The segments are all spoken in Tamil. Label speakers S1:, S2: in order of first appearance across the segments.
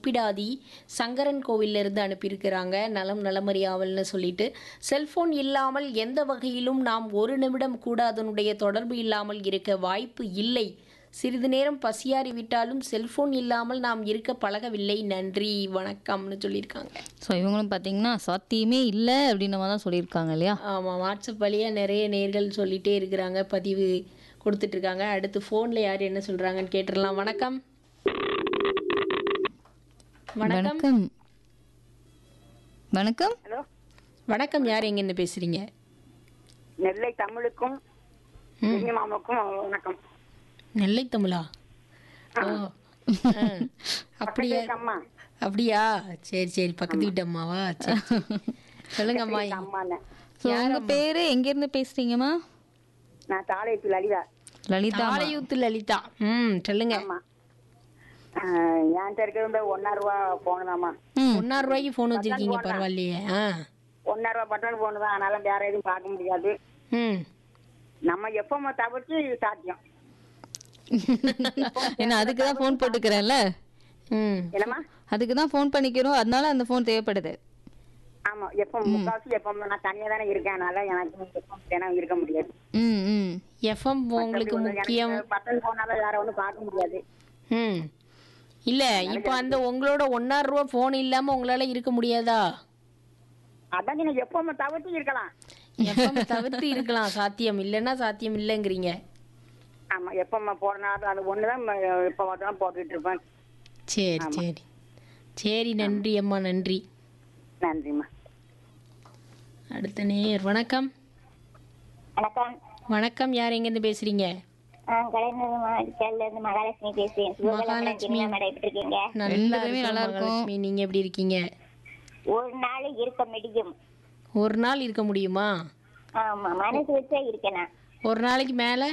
S1: முப்பிடாதி சங்கரன் கோவில்ல இருந்து அனுப்பியிருக்கிறாங்க நலம் நலமறியாவல்னு சொல்லிட்டு செல்போன் இல்லாமல் எந்த வகையிலும் நாம் ஒரு நிமிடம் கூட அதனுடைய தொடர்பு இல்லாமல் இருக்க வாய்ப்பு இல்லை சிறிது நேரம் பசியாறி விட்டாலும் செல்போன் இல்லாமல் நாம் இருக்க பழகவில்லை நன்றி வணக்கம்னு சொல்லியிருக்காங்க
S2: ஸோ இவங்களும் பார்த்தீங்கன்னா சாத்தியமே இல்லை அப்படின்ற மாதிரி தான் சொல்லியிருக்காங்க இல்லையா
S1: ஆமாம் வாட்ஸ்அப் வழியாக நிறைய நேர்கள் சொல்லிட்டே இருக்கிறாங்க பதிவு கொடுத்துட்டு இருக்காங்க அடுத்து ஃபோனில் யார் என்ன சொல்கிறாங்கன்னு கேட்டுடலாம் வணக்கம் வணக்கம்
S2: வணக்கம் வணக்கம்
S3: ஹலோ
S1: வணக்கம் யார் எங்கேருந்து பேசுகிறீங்க
S3: நெல்லை தமிழுக்கும் மாமாவுக்கும் வணக்கம்
S1: நெல்லை தமிழா ஓ ஆ. அப்படியா
S3: அம்மா
S1: அப்படியா சரி சரி பக்கத்து வீட்டு அம்மாவா சரி சரி. சொல்லுங்க அம்மா
S3: அம்மாண்ணே
S2: ஸோ உங்கள் பேர் எங்கேருந்து பேசுகிறீங்கம்மா
S3: நான் தாளையத்து லலிதா
S2: லலிதா
S1: ஆலயூத்து லலிதா ம் சொல்லுங்க
S3: ஆமா ஆஹ், என்கிட்ட இருக்கிறது இந்த ஒன்னா ரூபா போனதாம்மா
S2: ம்
S1: ஒன்னாயிரம் ரூபாய்க்கு ஃபோன் வச்சிருக்கீங்க பரவாயில்லையே ஆ
S3: ஒன்னா ரூபா பட்டன் போனு தான் அதனால வேற எதுவும் பார்க்க முடியாது
S1: ம்
S3: நம்ம எப்போ தவிர்த்து சாத்தியம்
S2: ஏன்னா அதுக்கு தான் ஃபோன் போட்டுக்கிறேன்ல
S1: ம்
S3: என்னம்மா
S2: அதுக்கு தான் ஃபோன் பண்ணிக்கிறோம் அதனால அந்த ஃபோன் தேவைப்படுது
S3: ஆமா எப்போ முக்காவாசி எப்போ நான் தனியா தானே இருக்கேன் அதனால எனக்கு எப்போ தினம் இருக்க முடியாது
S2: ம் ம்
S1: எஃப்எம் உங்களுக்கு முக்கியம்
S3: பட்டன் போனாலும் வேற ஒன்றும் பார்க்க முடியாது
S1: ம் இல்லை இப்போ அந்த உங்களோட ஒன்னாயிரம் ரூபா ஃபோன் இல்லாமல் உங்களால் இருக்க முடியாதா
S3: அதான் நீங்க எப்போ தவிர்த்து இருக்கலாம்
S1: எஃப்எம் தவிர்த்து இருக்கலாம் சாத்தியம் இல்லைன்னா சாத்தியம் இல்லைங்கிறீங்க
S3: ஆமா எப்போ போறனாலும் அது ஒண்ணுதான் எப்போ மட்டும் போட்டுட்டு இருப்பேன்
S1: சரி சரி சரி நன்றி அம்மா நன்றி
S3: நன்றிம்மா
S1: அடுத்த நேர் வணக்கம்
S4: வணக்கம்
S1: வணக்கம் யார் எங்கேருந்து பேசுறீங்க
S4: கலைஞர் இருந்து மகாலட்சுமி பேசுறேன்
S1: மகாலட்சுமி.
S4: மேடம் எப்படி இருக்கீங்க
S1: நல்லா
S2: பேருமே
S1: இருக்கோம்
S2: நல்லா இருக்கோம்.
S1: மகாலட்சுமி நீங்க எப்படி இருக்கீங்க
S4: ஒரு நாள் இருக்க முடியும்
S1: ஒரு நாள் இருக்க முடியுமா
S4: ஆமா மனசு வச்சா இருக்கேன்
S1: ஒரு நாளைக்கு மேலே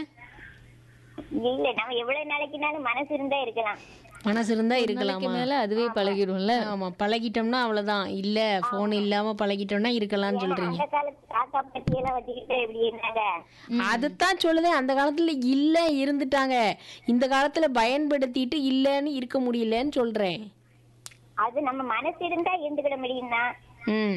S4: இல்ல நம்ம எவ்வளவு நாளைக்குனாலும் மனசு இருந்தா இருக்கலாம்
S1: மனசு இருந்தா இருக்கலாமா
S2: மேலே அதுவே பழகிடும்ல
S1: ஆமா பழகிட்டோம்னா அவ்வளவுதான் இல்ல போன் இல்லாம பழகிட்டோம்னா இருக்கலாம்னு சொல்றீங்க
S4: அந்த காலத்து தாத்தா பத்தி எல்லாம் வச்சுக்கிட்டு எப்படி இருந்தாங்க
S1: அதுதான் சொல்லுதேன் அந்த காலத்துல இல்ல இருந்துட்டாங்க இந்த காலத்துல பயன்படுத்திட்டு இல்லன்னு இருக்க முடியலன்னு சொல்றேன்
S4: அது நம்ம மனசு இருந்தா இருந்துக்கிட முடியும் தான்
S1: ம்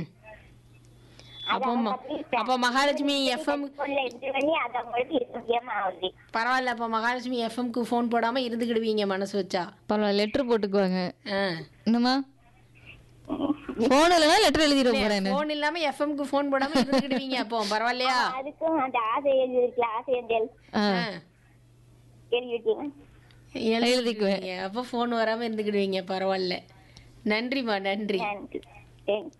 S1: அப்போ ம- அப்போ மகாலட்சுமி எஃப்எம்
S4: போன்ல இருந்து பண்ணி அது அவங்களுக்கு இருக்க முடியாம ஆகுது
S1: பரவாயில்ல அப்போ மகாலட்சுமி எஃப்எம்க்கு ஃபோன் போடாம இருந்துக்கிடுவீங்க மனசு வச்சா
S2: பரவாயில்ல லெட்டர் போட்டுக்குவாங்க
S1: ஆ
S2: என்னம்மா ஃபோன் இல்லைனா லெட்டர் எழுதிட போகிறேன்
S1: ஃபோன் இல்லாம எஃப்எம்க்கு ஃபோன் போடாம இருந்துக்கிடுவீங்க அப்போ பரவாயில்லையா
S4: அதுக்கும் அந்த ஆசை எழுதி இருக்குல்ல ஆசையஞ்சல்
S2: ஆ
S1: ஆ.
S4: கேள்விட்டீங்க
S1: எழுதிக்குவேன் அப்போ ஃபோன் வராம இருந்துக்கிடுவீங்க பரவாயில்ல நன்றிம்மா நன்றி
S4: நன்றி தேங்க்ஸ்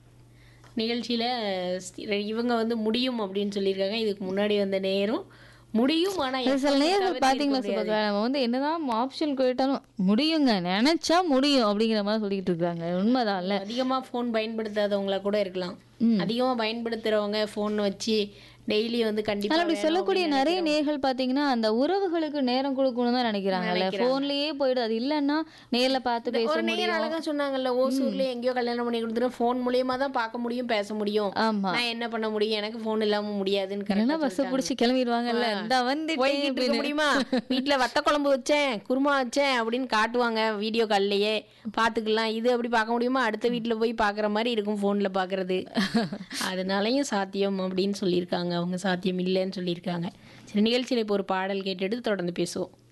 S1: நிகழ்ச்சியில் இவங்க வந்து முடியும் அப்படின்னு சொல்லியிருக்காங்க இதுக்கு முன்னாடி வந்த நேரம் முடியும் ஆனால்
S2: அது சில நேரங்கள் பார்த்தீங்களா சுபகா நம்ம வந்து என்னதான் ஆப்ஷன் கேட்டாலும் முடியுங்க நினைச்சா முடியும் அப்படிங்கிற மாதிரி சொல்லிட்டு இருக்காங்க உண்மைதான்ல
S1: அதிகமாக ஃபோன் பயன்படுத்தாதவங்களா கூட இருக்கலாம் அதிகமாக பயன்படுத்துகிறவங்க ஃபோன் வச்சு டெய்லி வந்து
S2: ஆனா
S1: கண்டிப்பாக
S2: அப்படி சொல்லக்கூடிய நிறைய நேர்கள் பாத்தீங்கன்னா அந்த உறவுகளுக்கு நேரம் கொடுக்கணும் தான் நினைக்கிறாங்கல்ல போன்லயே போயிடு அது இல்லைன்னா நேர்ல பார்த்து பேச
S1: ஒரு நேரம்
S2: முடியும்
S1: அழகா சொன்னாங்கல்ல ஓசூர்ல எங்கேயோ கல்யாணம் பண்ணி கொடுத்துட்டு ஃபோன் மூலியமா தான் பார்க்க முடியும் பேச முடியும்
S2: ஆமா
S1: நான் என்ன பண்ண முடியும் எனக்கு ஃபோன் இல்லாம முடியாதுன்னு
S2: இல்லைன்னா
S1: கரெக்டா
S2: பஸ் புடிச்சு கிளம்பிடுவாங்கல்ல இந்த வந்து
S1: போய்கிட்டு இருக்க முடியுமா வீட்ல வத்த குழம்பு வச்சேன் குருமா வச்சேன் அப்படின்னு காட்டுவாங்க வீடியோ கால்லையே பாத்துக்கலாம் இது அப்படி பார்க்க முடியுமா அடுத்த வீட்ல போய் பாக்குற மாதிரி இருக்கும் போன்ல பாக்குறது அதனாலயும் சாத்தியம் அப்படின்னு சொல்லியிருக்காங்க அவங்க சாத்தியம் இல்லைன்னு சொல்லியிருக்காங்க சரி நிகழ்ச்சியில இப்போ ஒரு பாடல் கேட்டுட்டு தொடர்ந்து பேசுவோம்